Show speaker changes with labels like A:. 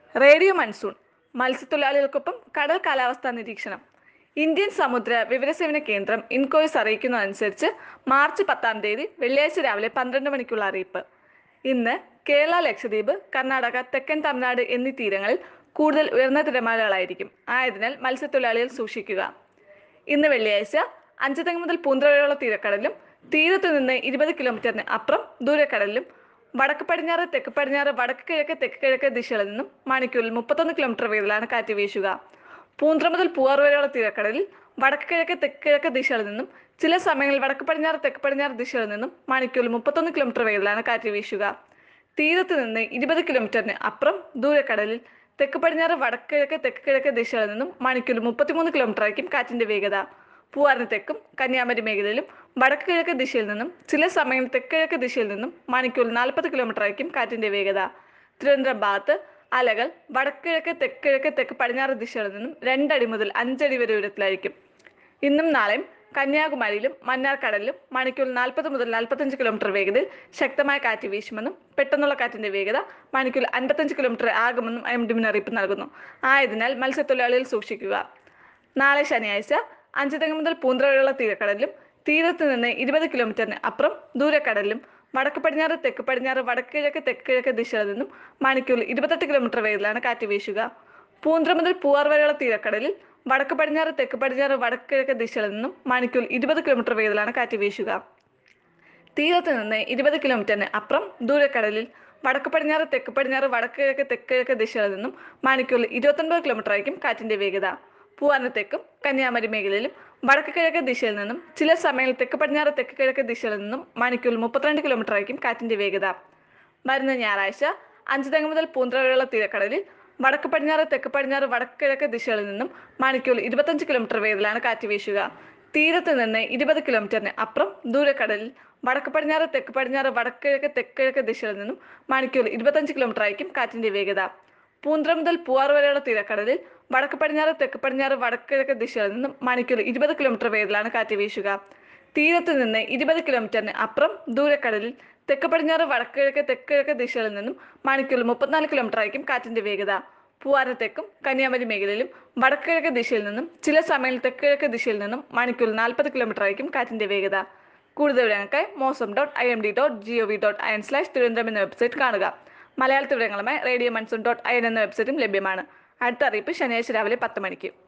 A: radio monsoon മത്സ്യത്തൊഴിലാളികൾക്കൊപ്പം കടൽ കാലാവസ്ഥാ നിരീക്ഷണം ഇന്ത്യൻ സമുദ്ര വിവരസേവന കേന്ദ്രം ഇൻകോയ്സ് അറിയിക്കുന്നതനുസരിച്ച് മാർച്ച് പത്താം തീയതി വെള്ളിയാഴ്ച രാവിലെ പന്ത്രണ്ട് മണിക്കുള്ള അറിയിപ്പ് ഇന്ന് കേരള ലക്ഷദ്വീപ് കർണാടക തെക്കൻ തമിഴ്നാട് എന്നീ തീരങ്ങളിൽ കൂടുതൽ ഉയർന്ന തിരമാലകളായിരിക്കും ആയതിനാൽ മത്സ്യത്തൊഴിലാളികൾ സൂക്ഷിക്കുക ഇന്ന് വെള്ളിയാഴ്ച അഞ്ചുതെങ്ങ് മുതൽ പൂന്തറ വരെയുള്ള തീരക്കടലിലും തീരത്തു നിന്ന് ഇരുപത് കിലോമീറ്ററിന് അപ്പുറം ദൂരക്കടലിലും വടക്ക് പടിഞ്ഞാറ് തെക്ക് പടിഞ്ഞാറ് വടക്ക് കിഴക്ക് തെക്ക് കിഴക്ക് ദിശകളിൽ നിന്നും മണിക്കൂറിൽ മുപ്പത്തൊന്ന് കിലോമീറ്റർ വേഗത്തിലാണ് കാറ്റ് വീശുക പൂന്തറ മുതൽ പൂവാർ വരെയുള്ള തീരക്കടലിൽ വടക്ക് കിഴക്ക് തെക്ക് കിഴക്ക് ദിശകളിൽ നിന്നും ചില സമയങ്ങളിൽ വടക്ക് പടിഞ്ഞാറ് തെക്ക് പടിഞ്ഞാറ് ദിശകളിൽ നിന്നും മണിക്കൂറിൽ മുപ്പത്തൊന്ന് കിലോമീറ്റർ വേഗത്തിലാണ് കാറ്റ് വീശുക തീരത്ത് നിന്ന് ഇരുപത് കിലോമീറ്ററിന് അപ്പുറം ദൂരക്കടലിൽ തെക്ക് പടിഞ്ഞാറ് വടക്ക് കിഴക്ക് തെക്ക് കിഴക്ക് ദിശകളിൽ നിന്നും മണിക്കൂറിൽ മുപ്പത്തിമൂന്ന് കിലോമീറ്റർ ആയിരിക്കും കാറ്റിന്റെ വേഗത പൂവാറിന് തെക്കും കന്യാകുമാരി മേഖലയിലും വടക്ക് കിഴക്ക് ദിശയിൽ നിന്നും ചില സമയങ്ങളിൽ തെക്ക് കിഴക്ക് ദിശയിൽ നിന്നും മണിക്കൂറിൽ നാൽപ്പത് കിലോമീറ്റർ ആയിരിക്കും കാറ്റിന്റെ വേഗത തിരുവനന്തപുരം ഭാഗത്ത് അലകൾ വടക്ക് കിഴക്ക് തെക്ക് കിഴക്ക് തെക്ക് പടിഞ്ഞാറ് ദിശകളിൽ നിന്നും രണ്ടടി മുതൽ അഞ്ചടി വരെ ഉയരത്തിലായിരിക്കും ഇന്നും നാളെയും കന്യാകുമാരിയിലും മന്നാർക്കടലിലും മണിക്കൂറിൽ നാൽപ്പത് മുതൽ നാൽപ്പത്തഞ്ച് കിലോമീറ്റർ വേഗതയിൽ ശക്തമായ കാറ്റ് വീശുമെന്നും പെട്ടെന്നുള്ള കാറ്റിന്റെ വേഗത മണിക്കൂറിൽ അൻപത്തഞ്ച് കിലോമീറ്റർ ആകുമെന്നും ഐ എം ഡി മുന്നറിയിപ്പ് നൽകുന്നു ആയതിനാൽ മത്സ്യത്തൊഴിലാളികൾ സൂക്ഷിക്കുക നാളെ ശനിയാഴ്ച അഞ്ചുതെങ്ങ് മുതൽ പൂന്തറ വരെയുള്ള തീരക്കടലിലും തീരത്ത് നിന്ന് ഇരുപത് കിലോമീറ്ററിന് അപ്പുറം ദൂരക്കടലിലും വടക്ക് പടിഞ്ഞാറ് തെക്ക് പടിഞ്ഞാറ് വടക്ക് കിഴക്ക് തെക്ക് കിഴക്ക് ദിശകളിൽ നിന്നും മണിക്കൂറിൽ ഇരുപത്തെട്ട് കിലോമീറ്റർ വേഗത്തിലാണ് കാറ്റ് വീശുക പൂന്തറ മുതൽ പൂവാർ വരെയുള്ള തീരക്കടലിൽ വടക്ക് പടിഞ്ഞാറ് തെക്ക് പടിഞ്ഞാറ് വടക്ക് കിഴക്ക് ദിശകളിൽ നിന്നും മണിക്കൂറിൽ ഇരുപത് കിലോമീറ്റർ വേഗത്തിലാണ് കാറ്റ് വീശുക തീരത്ത് നിന്ന് ഇരുപത് കിലോമീറ്ററിന് അപ്പുറം ദൂരക്കടലിൽ വടക്ക് പടിഞ്ഞാറ് തെക്ക് പടിഞ്ഞാറ് വടക്ക് കിഴക്ക് തെക്ക് കിഴക്ക് ദിശകളിൽ നിന്നും മണിക്കൂറിൽ ഇരുപത്തൊൻപത് കിലോമീറ്റർ ആയിരിക്കും കാറ്റിന്റെ വേഗത പൂവാറിന് തെക്കും കന്യാകുമാരി മേഖലയിലും വടക്ക് കിഴക്ക് ദിശയിൽ നിന്നും ചില സമയങ്ങളിൽ തെക്ക് പടിഞ്ഞാറ് തെക്ക് കിഴക്ക് ദിശകളിൽ നിന്നും മണിക്കൂറിൽ മുപ്പത്തിരണ്ട് കിലോമീറ്റർ ആയിരിക്കും കാറ്റിന്റെ വേഗത വരുന്ന ഞായറാഴ്ച അഞ്ചുതെങ്ങ് മുതൽ പൂന്തറ വരെയുള്ള തീരക്കടലിൽ വടക്ക് പടിഞ്ഞാറ് തെക്ക് പടിഞ്ഞാറ് വടക്ക് കിഴക്ക് ദിശകളിൽ നിന്നും മണിക്കൂറിൽ ഇരുപത്തഞ്ച് കിലോമീറ്റർ വേഗത്തിലാണ് കാറ്റ് വീശുക തീരത്ത് നിന്ന് ഇരുപത് കിലോമീറ്ററിന് അപ്പുറം ദൂരക്കടലിൽ വടക്ക് പടിഞ്ഞാറ് തെക്ക് പടിഞ്ഞാറ് വടക്ക് കിഴക്ക് തെക്ക് കിഴക്ക് ദിശകളിൽ നിന്നും മണിക്കൂറിൽ ഇരുപത്തഞ്ച് കിലോമീറ്റർ ആയിരിക്കും കാറ്റിന്റെ വേഗത പൂന്തറ മുതൽ പൂവാർ വരെയുള്ള തീരക്കടലിൽ വടക്ക് പടിഞ്ഞാറ് തെക്ക് പടിഞ്ഞാറ് വടക്ക് കിഴക്ക് ദിശകളിൽ നിന്നും മണിക്കൂറിൽ ഇരുപത് കിലോമീറ്റർ വേഗത്തിലാണ് കാറ്റ് വീശുക തീരത്ത് നിന്ന് ഇരുപത് കിലോമീറ്ററിന് അപ്പുറം ദൂരക്കടലിൽ തെക്ക് പടിഞ്ഞാറ് വടക്ക് കിഴക്ക് തെക്ക് കിഴക്ക് ദിശകളിൽ നിന്നും മണിക്കൂറിൽ മുപ്പത്തിനാല് കിലോമീറ്റർ ആയിരിക്കും കാറ്റിന്റെ വേഗത പൂവാറിന് തെക്കും കന്യാകുമാരി മേഖലയിലും വടക്ക് കിഴക്ക് ദിശയിൽ നിന്നും ചില സമയങ്ങളിൽ തെക്ക് കിഴക്ക് ദിശയിൽ നിന്നും മണിക്കൂറിൽ നാൽപ്പത് കിലോമീറ്റർ ആയിരിക്കും കാറ്റിന്റെ വേഗത കൂടുതൽ വിവരങ്ങൾക്കായി mausam dot I M D dot G O V dot I N slash Thiruvananthapuram എന്ന വെബ്സൈറ്റ് കാണുക മലയാളത്തിൽ വിവരങ്ങളുമായി radio monsoon dot I N എന്ന വെബ്സൈറ്റും ലഭ്യമാണ് അടുത്ത അറിയിപ്പ് ശനിയാഴ്ച രാവിലെ പത്ത് മണിക്ക്